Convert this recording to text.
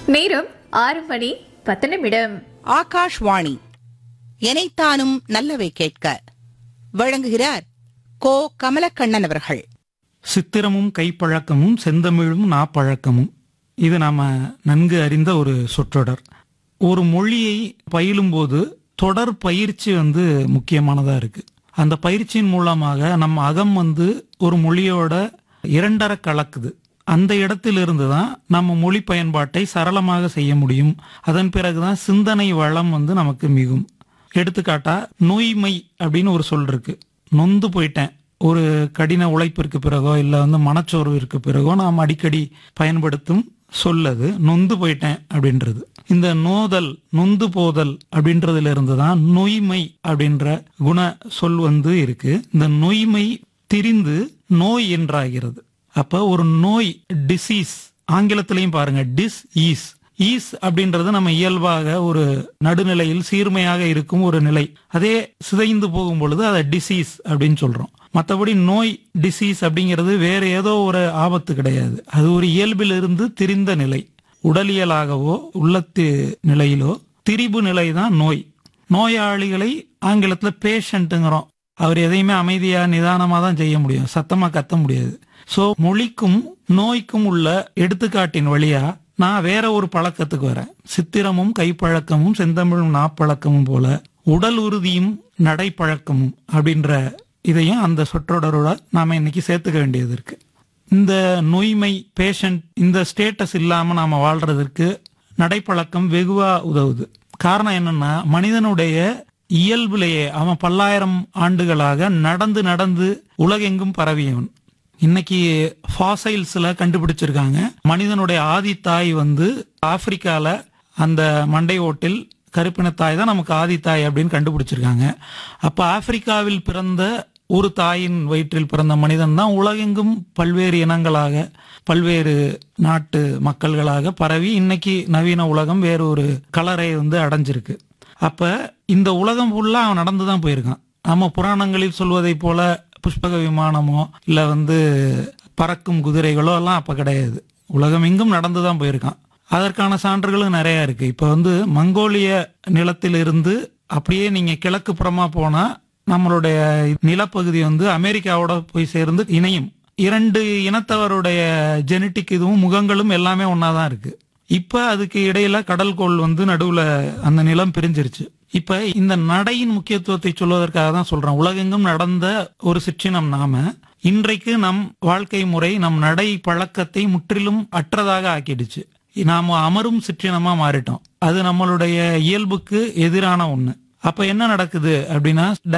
நேரம் ஆறு மணி பத்து நிமிடம் ஆகாஷ்வாணி எனைத்தானும் நல்லவை கேட்க வழங்குகிறார் கோ கமலக்கண்ணன் அவர்கள் சித்திரமும் கைப்பழக்கமும் செந்தமிழும் நாப்பழக்கமும் இது நாம நன்கு அறிந்த ஒரு சொற்றொடர் ஒரு மொழியை பயிலும்போது தொடர் பயிற்சி வந்து முக்கியமானதா இருக்கு அந்த பயிற்சியின் மூலமாக நம்ம அகம் வந்து ஒரு மொழியோட இரண்டர கலக்குது அந்த இடத்திலிருந்து தான் நம்ம மொழி பயன்பாட்டை சரளமாக செய்ய முடியும் அதன் பிறகுதான் சிந்தனை வளம் வந்து நமக்கு மிகும் எடுத்துக்காட்டா நோய்மை அப்படின்னு ஒரு சொல் இருக்கு நொந்து போயிட்டேன் ஒரு கடின உழைப்பிற்கு பிறகோ இல்ல வந்து மனச்சோர்விற்கு பிறகோ நாம் அடிக்கடி பயன்படுத்தும் சொல்லது நொந்து போயிட்டேன் அப்படின்றது இந்த நோதல் நொந்து போதல் அப்படின்றதுல இருந்து தான் நொய்மை அப்படின்ற குண சொல் வந்து இருக்கு இந்த நொய்மை திரிந்து நோய் என்றாகிறது அப்ப ஒரு நோய் டிசீஸ் ஆங்கிலத்திலையும் பாருங்க டிஸ் ஈஸ் ஈஸ் அப்படின்றது நம்ம இயல்பாக ஒரு நடுநிலையில் சீர்மையாக இருக்கும் ஒரு நிலை அதே சிதைந்து போகும் பொழுது அதை டிசீஸ் அப்படின்னு சொல்றோம் மற்றபடி நோய் டிசீஸ் அப்படிங்கிறது வேற ஏதோ ஒரு ஆபத்து கிடையாது அது ஒரு இயல்பிலிருந்து திரிந்த நிலை உடலியலாகவோ உள்ளத்து நிலையிலோ திரிபு நிலை தான் நோய் நோயாளிகளை ஆங்கிலத்துல பேஷண்ட்டுங்கிறோம் அவர் எதையுமே அமைதியா நிதானமா தான் செய்ய முடியும் சத்தமா கத்த முடியாது சோ மொழிக்கும் நோய்க்கும் உள்ள எடுத்துக்காட்டின் வழியா நான் வேற ஒரு பழக்கத்துக்கு வரேன் சித்திரமும் கைப்பழக்கமும் செந்தமிழும் நாப்பழக்கமும் போல உடல் உறுதியும் நடைப்பழக்கமும் அப்படின்ற இதையும் அந்த சொற்றொடரோட நாம இன்னைக்கு சேர்த்துக்க வேண்டியது இருக்கு இந்த நோய்மை பேஷண்ட் இந்த ஸ்டேட்டஸ் இல்லாம நாம வாழ்றதற்கு நடைப்பழக்கம் வெகுவா உதவுது காரணம் என்னன்னா மனிதனுடைய இயல்பிலேயே அவன் பல்லாயிரம் ஆண்டுகளாக நடந்து நடந்து உலகெங்கும் பரவியவன் இன்னைக்கு ஃபாசைல்ஸ்ல கண்டுபிடிச்சிருக்காங்க மனிதனுடைய ஆதி தாய் வந்து ஆப்பிரிக்கால அந்த மண்டை ஓட்டில் கருப்பினத்தாய் தான் நமக்கு ஆதி தாய் அப்படின்னு கண்டுபிடிச்சிருக்காங்க அப்ப ஆப்பிரிக்காவில் பிறந்த ஒரு தாயின் வயிற்றில் பிறந்த மனிதன் தான் உலகெங்கும் பல்வேறு இனங்களாக பல்வேறு நாட்டு மக்கள்களாக பரவி இன்னைக்கு நவீன உலகம் வேற ஒரு கலரை வந்து அடைஞ்சிருக்கு அப்ப இந்த உலகம் ஃபுல்லா அவன் நடந்து தான் போயிருக்கான் நம்ம புராணங்களில் சொல்வதை போல புஷ்பக விமானமோ இல்ல வந்து பறக்கும் குதிரைகளோ எல்லாம் அப்ப கிடையாது உலகம் எங்கும் நடந்து தான் போயிருக்கான் அதற்கான சான்றுகளும் நிறைய இருக்கு இப்ப வந்து மங்கோலிய நிலத்திலிருந்து அப்படியே நீங்க கிழக்கு புறமா போனா நம்மளுடைய நிலப்பகுதி வந்து அமெரிக்காவோட போய் சேர்ந்து இணையும் இரண்டு இனத்தவருடைய ஜெனட்டிக் இதுவும் முகங்களும் எல்லாமே ஒன்னாதான் இருக்கு இப்ப அதுக்கு இடையில கடல்கோள் வந்து நடுவுல அந்த நிலம் பிரிஞ்சிருச்சு இப்ப இந்த நடையின் முக்கியத்துவத்தை சொல்வதற்காக தான் சொல்றேன் உலகெங்கும் நடந்த ஒரு சிற்றினம் நாம இன்றைக்கு நம் வாழ்க்கை முறை நம் நடை பழக்கத்தை முற்றிலும் அற்றதாக ஆக்கிடுச்சு நாம அமரும் சிற்றினமா மாறிட்டோம் அது நம்மளுடைய இயல்புக்கு எதிரான ஒண்ணு அப்ப என்ன நடக்குது அப்படின்னா